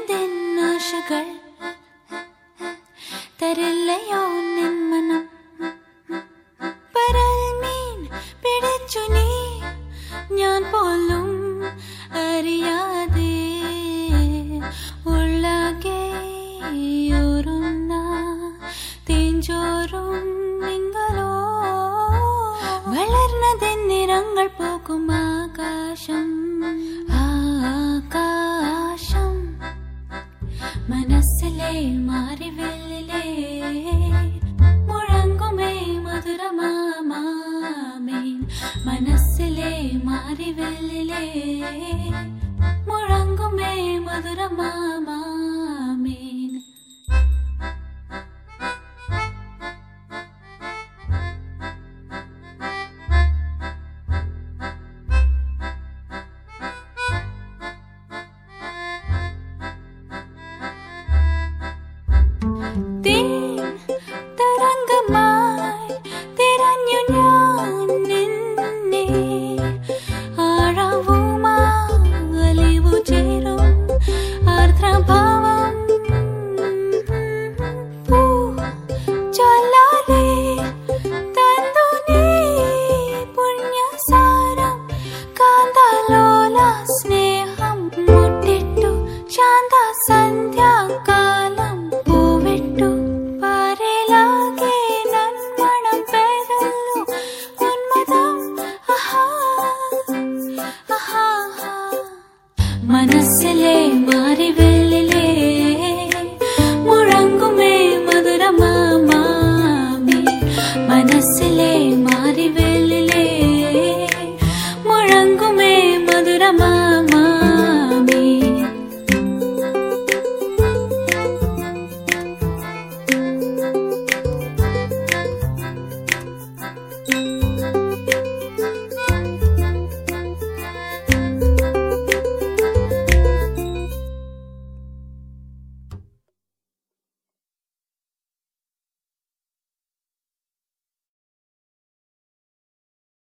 വളർന്നതെന്നാശകൾ തരില്ലയോ നിൻ മനം പരൽ മീൻ പിടിച്ചു നീ ഞാൻ പോലും അറിയാതെ ഉള്ളാകെ ൂറുന്ന തേഞ്ചോറും നിങ്ങളോ വളർന്നതെന്നിറങ്ങൾ പോകും ആകാശം ആകാശം മനസ്സിലെ മാറിവെല്ലിലെ മുഴങ്ങുമേ മധുരമാമേൻ മനസ്സിലെ മാറിവെല്ലിലെ മുഴങ്ങുമേ മധുരമാമേൻ തേൻ തരംഗമായി തിരഞ്ഞു ഞാൻ നിന്നെ ആഴവുമാലിവു ചേരും ആർദ്രഭാവം പൂ ചൊല്ലാതെ തന്നു നീ പുണ്യസാരം കാന്തലോല സ്നേഹം മുട്ടിട്ടു ശാന്ത സന്ധ്യാകാലം പൂവിട്ടു പാരലാകെ നന്മണം പെരലു ഉന്മദം ആഹാ ആഹാ മനസ്സിലെ മാറിവെള്ളിലെ മുഴങ്ങുമേ മധുരമാമേ മനസ്സിലെ